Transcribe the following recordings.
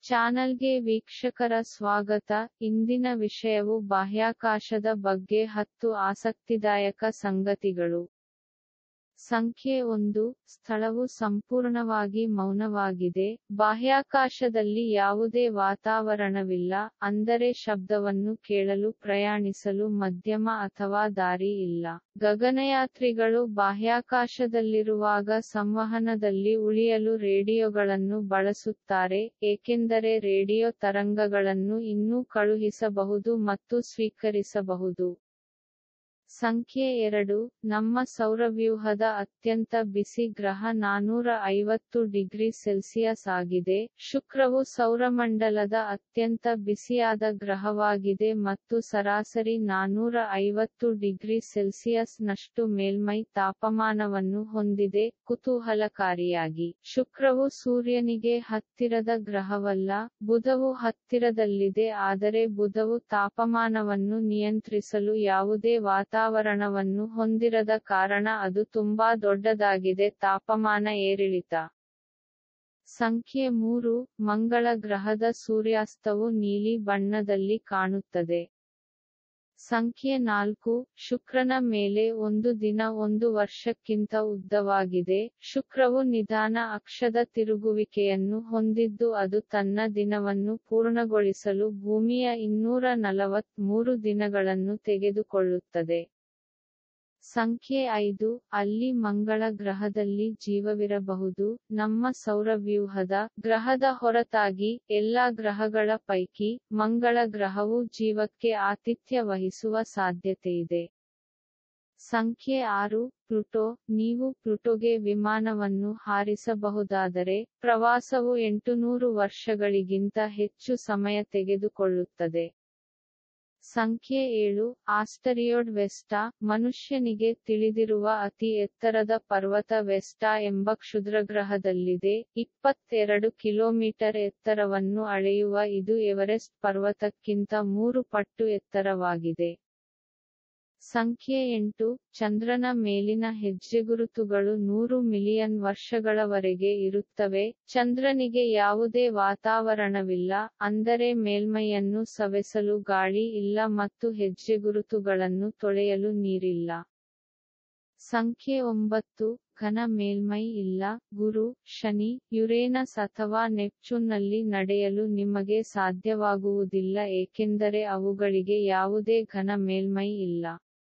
ಚಾನಲ್ಗೆ ವೀಕ್ಷಕರ ಸ್ವಾಗತ ಇಂದಿನ ವಿಷಯವು ಬಾಹ್ಯಾಕಾಶದ ಬಗ್ಗೆ ಹತ್ತು ಆಸಕ್ತಿದಾಯಕ ಸಂಗತಿಗಳು ಸಂಖ್ಯೆ ಒಂದು ಸ್ಥಳವು ಸಂಪೂರ್ಣವಾಗಿ ಮೌನವಾಗಿದೆ ಬಾಹ್ಯಾಕಾಶದಲ್ಲಿ ಯಾವುದೇ ವಾತಾವರಣವಿಲ್ಲ ಅಂದರೆ ಶಬ್ದವನ್ನು ಕೇಳಲು ಪ್ರಯಾಣಿಸಲು ಮಧ್ಯಮ ಅಥವಾ ದಾರಿ ಇಲ್ಲ ಗಗನಯಾತ್ರಿಗಳು ಬಾಹ್ಯಾಕಾಶದಲ್ಲಿರುವಾಗ ಸಂವಹನದಲ್ಲಿ ಉಳಿಯಲು ರೇಡಿಯೋಗಳನ್ನು ಬಳಸುತ್ತಾರೆ ಏಕೆಂದರೆ ರೇಡಿಯೋ ತರಂಗಗಳನ್ನು ಇನ್ನೂ ಕಳುಹಿಸಬಹುದು ಮತ್ತು ಸ್ವೀಕರಿಸಬಹುದು ಸಂಖ್ಯೆ ಎರಡು ನಮ್ಮ ಸೌರವ್ಯೂಹದ ಅತ್ಯಂತ ಬಿಸಿ ಗ್ರಹ ನಾನೂರ ಐವತ್ತು ಡಿಗ್ರಿ ಸೆಲ್ಸಿಯಸ್ ಆಗಿದೆ ಶುಕ್ರವು ಸೌರಮಂಡಲದ ಅತ್ಯಂತ ಬಿಸಿಯಾದ ಗ್ರಹವಾಗಿದೆ ಮತ್ತು ಸರಾಸರಿ ನಾನೂರ ಐವತ್ತು ಡಿಗ್ರಿ ಸೆಲ್ಸಿಯಸ್ ನಷ್ಟು ಮೇಲ್ಮೈ ತಾಪಮಾನವನ್ನು ಹೊಂದಿದೆ ಕುತೂಹಲಕಾರಿಯಾಗಿ ಶುಕ್ರವು ಸೂರ್ಯನಿಗೆ ಹತ್ತಿರದ ಗ್ರಹವಲ್ಲ ಬುಧವು ಹತ್ತಿರದಲ್ಲಿದೆ ಆದರೆ ಬುಧವು ತಾಪಮಾನವನ್ನು ನಿಯಂತ್ರಿಸಲು ಯಾವುದೇ ವಾತಾವರಣವನ್ನು ಹೊಂದಿರದ ಕಾರಣ ಅದು ತುಂಬಾ ದೊಡ್ಡದಾಗಿದೆ ತಾಪಮಾನ ಏರಿಳಿತ ಸಂಖ್ಯೆ ಮೂರು ಮಂಗಳ ಗ್ರಹದ ಸೂರ್ಯಾಸ್ತವು ನೀಲಿ ಬಣ್ಣದಲ್ಲಿ ಕಾಣುತ್ತದೆ ಸಂಖ್ಯೆ ನಾಲ್ಕು ಶುಕ್ರನ ಮೇಲೆ ಒಂದು ದಿನ ಒಂದು ವರ್ಷಕ್ಕಿಂತ ಉದ್ದವಾಗಿದೆ ಶುಕ್ರವು ನಿಧಾನ ಅಕ್ಷದ ತಿರುಗುವಿಕೆಯನ್ನು ಹೊಂದಿದ್ದು ಅದು ತನ್ನ ದಿನವನ್ನು ಪೂರ್ಣಗೊಳಿಸಲು ಭೂಮಿಯ ಇನ್ನೂರ ನಲವತ್ಮೂರು ದಿನಗಳನ್ನು ತೆಗೆದುಕೊಳ್ಳುತ್ತದೆ ಸಂಖ್ಯೆ ಐದು ಅಲ್ಲಿ ಮಂಗಳ ಗ್ರಹದಲ್ಲಿ ಜೀವವಿರಬಹುದು ನಮ್ಮ ಸೌರವ್ಯೂಹದ ಗ್ರಹದ ಹೊರತಾಗಿ ಎಲ್ಲಾ ಗ್ರಹಗಳ ಪೈಕಿ ಮಂಗಳ ಗ್ರಹವು ಜೀವಕ್ಕೆ ಆತಿಥ್ಯ ವಹಿಸುವ ಸಾಧ್ಯತೆಯಿದೆ ಸಂಖ್ಯೆ ಆರು ಪ್ಲುಟೋ ನೀವು ಪ್ಲುಟೋಗೆ ವಿಮಾನವನ್ನು ಹಾರಿಸಬಹುದಾದರೆ ಪ್ರವಾಸವು ಎಂಟುನೂರು ವರ್ಷಗಳಿಗಿಂತ ಹೆಚ್ಚು ಸಮಯ ತೆಗೆದುಕೊಳ್ಳುತ್ತದೆ ಸಂಖ್ಯೆ ಏಳು ಆಸ್ಟರಿಯೋಡ್ ವೆಸ್ಟಾ ಮನುಷ್ಯನಿಗೆ ತಿಳಿದಿರುವ ಅತಿ ಎತ್ತರದ ಪರ್ವತ ವೆಸ್ಟಾ ಎಂಬ ಕ್ಷುದ್ರಗ್ರಹದಲ್ಲಿದೆ ಇಪ್ಪತ್ತೆರಡು ಕಿಲೋಮೀಟರ್ ಎತ್ತರವನ್ನು ಅಳೆಯುವ ಇದು ಎವರೆಸ್ಟ್ ಪರ್ವತಕ್ಕಿಂತ ಮೂರು ಪಟ್ಟು ಎತ್ತರವಾಗಿದೆ ಸಂಖ್ಯೆ ಎಂಟು ಚಂದ್ರನ ಮೇಲಿನ ಹೆಜ್ಜೆಗುರುತುಗಳು ನೂರು ಮಿಲಿಯನ್ ವರ್ಷಗಳವರೆಗೆ ಇರುತ್ತವೆ ಚಂದ್ರನಿಗೆ ಯಾವುದೇ ವಾತಾವರಣವಿಲ್ಲ ಅಂದರೆ ಮೇಲ್ಮೈಯನ್ನು ಸವೆಸಲು ಗಾಳಿ ಇಲ್ಲ ಮತ್ತು ಹೆಜ್ಜೆಗುರುತುಗಳನ್ನು ತೊಳೆಯಲು ನೀರಿಲ್ಲ ಸಂಖ್ಯೆ ಒಂಬತ್ತು ಘನ ಮೇಲ್ಮೈ ಇಲ್ಲ ಗುರು ಶನಿ ಯುರೇನಸ್ ಅಥವಾ ನೆಪ್ಚೂನ್ನಲ್ಲಿ ನಡೆಯಲು ನಿಮಗೆ ಸಾಧ್ಯವಾಗುವುದಿಲ್ಲ ಏಕೆಂದರೆ ಅವುಗಳಿಗೆ ಯಾವುದೇ ಘನ ಮೇಲ್ಮೈ ಇಲ್ಲ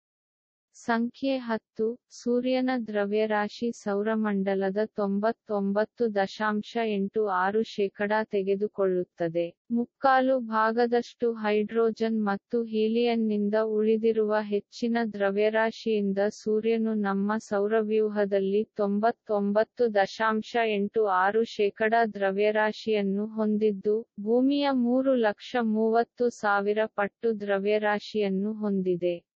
ಸಂಖ್ಯೆ ಹತ್ತು ಸೂರ್ಯನ ದ್ರವ್ಯರಾಶಿ ಸೌರಮಂಡಲದ ತೊಂಬತ್ತೊಂಬತ್ತು ದಶಾಂಶ ಎಂಟು ಆರು ಶೇಕಡ ತೆಗೆದುಕೊಳ್ಳುತ್ತದೆ ಮುಕ್ಕಾಲು ಭಾಗದಷ್ಟು ಹೈಡ್ರೋಜನ್ ಮತ್ತು ಹೀಲಿಯನ್ನಿಂದ ಉಳಿದಿರುವ ಹೆಚ್ಚಿನ ದ್ರವ್ಯರಾಶಿಯಿಂದ ಸೂರ್ಯನು ನಮ್ಮ ಸೌರವ್ಯೂಹದಲ್ಲಿ ತೊಂಬತ್ತೊಂಬತ್ತು ದಶಾಂಶ ಎಂಟು ಆರು ಶೇಕಡ ದ್ರವ್ಯರಾಶಿಯನ್ನು ಹೊಂದಿದ್ದು ಭೂಮಿಯ ಮೂರು ಲಕ್ಷ ಮೂವತ್ತು ಸಾವಿರ ಪಟ್ಟು ದ್ರವ್ಯರಾಶಿಯನ್ನು ಹೊಂದಿದೆ